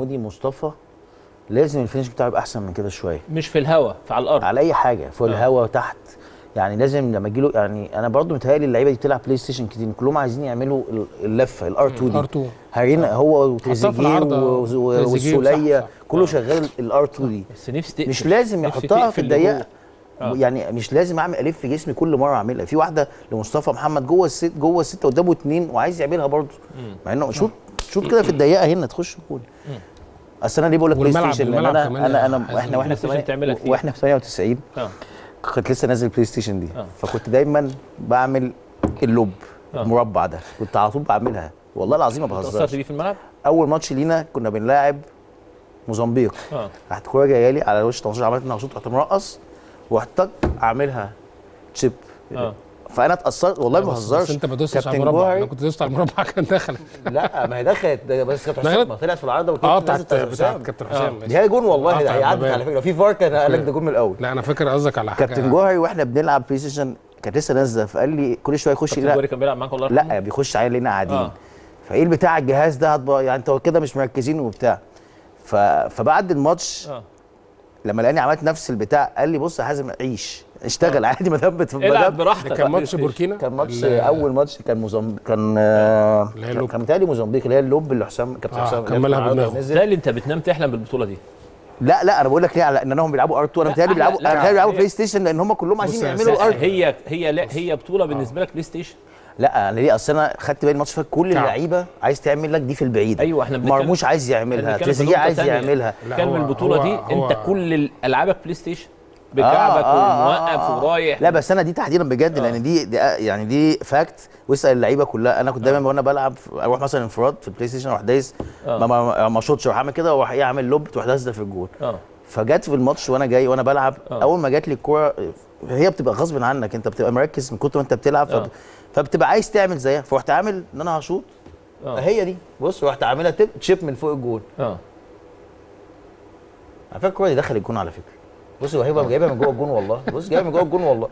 مودي مصطفى لازم الفينش بتاعه يبقى احسن من كده شويه مش في الهوا فعلى الارض على اي حاجه فوق آه. الهوا تحت يعني لازم لما يجي له يعني انا برضو متهيألي اللعيبه دي بتلعب بلاي ستيشن كتير كلهم عايزين يعملوا ال- اللفه الار 2 دي R2. هارينا هو وتريزيجيه العارضة. و- و- تريزيجيه والسوليه صح، صح. كله شغال الار 2 دي بس نفسي تقفل مش لازم نفسي يحطها في تقفل الضيقه لجوه. آه. يعني مش لازم اعمل الف جسمي كل مره اعملها في واحده لمصطفى محمد جوه الست جوه السته قدامه اتنين وعايز يعملها برضه مع انه شوط شوط كده في الضيقه هنا تخش جول اصل انا ليه بقول لك بلاي والملعب- ستيشن لان والملعب انا كمان انا يا انا حازم. احنا واحنا بلاي في ستيشن تعملها ثمانية- كتير. واحنا في 98 اه كنت لسه نازل بلاي ستيشن دي آه. فكنت دايما بعمل اللوب آه. المربع ده كنت على طول بعملها والله العظيم ما تأثرت بهزرش بيه في الملعب اول ماتش لينا كنا بنلاعب موزمبيق اه راحت كوره جايه لي على وش 18 عملت انها شوط رحت مرقص ورحت طق اعملها تشيب اه فانا اتاثرت والله ما بس- بهزرش بس انت ما دوستش على كابتن المربع جوهري- انا كنت دوست على المربع كان دخل لا ما هي دخلت ده بس كانت دخلت؟ حسام ما طلعت في العارضه وكانت اه نازلة بتاعت حسام. بتاعت كابتن حسام دي ماشي. هي جون والله آه، ده هي بتاعت عدت بابا. على فكره في فار كان قال لك ده جون من الاول لا انا فاكر قصدك على حاجه كابتن جوهري واحنا بنلعب بلاي ستيشن كانت لسه نازله فقال لي كل شويه يخش كابتن لا جوهري كان بيلعب معاك الله يرحمه لا بيخش علينا لقينا قاعدين آه. فايه بتاع الجهاز ده هتبقى يعني انتوا كده مش مركزين وبتاع ف... فبعد الماتش اه لما لقاني عملت نفس البتاع قال لي بص يا حازم عيش اشتغل عادي ما دام بت- ما العب دام براحتك ده كان على ماتش البلاي ستيشن. بوركينا كان ماتش ال- اول ماتش كان موزمبيق كان آه، اللي هي كان اللوب. كان متهيألي موزمبيق اللي هي اللوب اللي حسام كابتن آه، حسام كملها اللي في العارضة بدماغه. نزل. بالتالي انت بتنام تحلم بالبطوله دي لا لا انا بقول لك ليه على ان هم بيلعبوا ار 2 انا لا، متهيألي بيلعبوا لا، انا متهيألي بيلعبوا هي- بلاي ستيشن لان هم كلهم بص عايزين يا يعملوا سيدي، ار هي هي لا هي بطوله بالنسبه لك بلاي ستيشن لا انا ليه اصل انا خدت بالي الماتش فات كل كعب. اللعيبه عايز تعمل لك دي في البعيد ايوه احنا بنتكلم- مرموش عايز احنا يعملها بنتكلم في تريزيجيه نقطة عايز تانية. يعملها لا، كان هو- من البطوله هو- دي هو- انت كل ال- العابك بلاي ستيشن بكعبك وموقف ورايح لا بس انا دي تحديدا بجد لان دي, دي يعني دي فاكت واسال اللعيبه كلها انا كنت دايما وانا بلعب اروح مثلا انفراد في البلاي ستيشن اروح دايس آه. ما ما ما اشوطش اروح اعمل كده واروح ايه اعمل لوب تروح دايسه في الجول اه فجت في الماتش وانا جاي وانا بلعب آه. اول ما جات لي الكوره هي بتبقى غصب عنك انت بتبقى مركز من كتر ما انت بتلعب آه. فب... فبتبقى عايز تعمل زيها فرحت عامل ان انا هشوط آه. هي دي بص رحت عاملها تب تشيب من فوق الجول اه على فكره الكوره دي دخل الجون على فكره بص هو هيبقى جايبها من جوه الجون والله بص جايبها من جوه الجون والله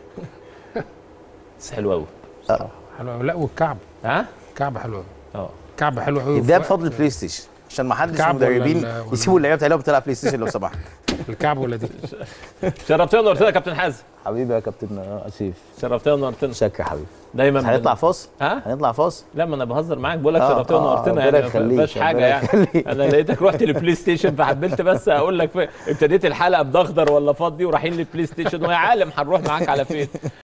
بس حلو قوي حلو أوي. لا والكعب ها كعب حلو قوي اه كعب حلو قوي ده بفضل البلاي ستيشن عشان ما حدش الكعب ولا المدربين ال- ولا- يسيبوا اللعيبه بتاعتهم بتلعب بلاي ستيشن لو سمحت الكعب ولا دي شرفتنا ونورتنا يا كابتن حازم حبيبي يا كابتن اسيف شرفتنا ونورتنا شكرا حبيبي دايما هنطلع فاصل ها هنطلع فاصل لا ما انا بهزر معاك بقول لك آه، شرفتنا آه، ونورتنا ربنا يعني ما يخليك، فيهاش حاجه ربنا يعني يخليك. انا لقيتك رحت للبلاي ستيشن فحبيت بس اقول لك في- ابتديت الحلقه بدخضر ولا فضي ورايحين للبلاي ستيشن ويا عالم هنروح معاك على فين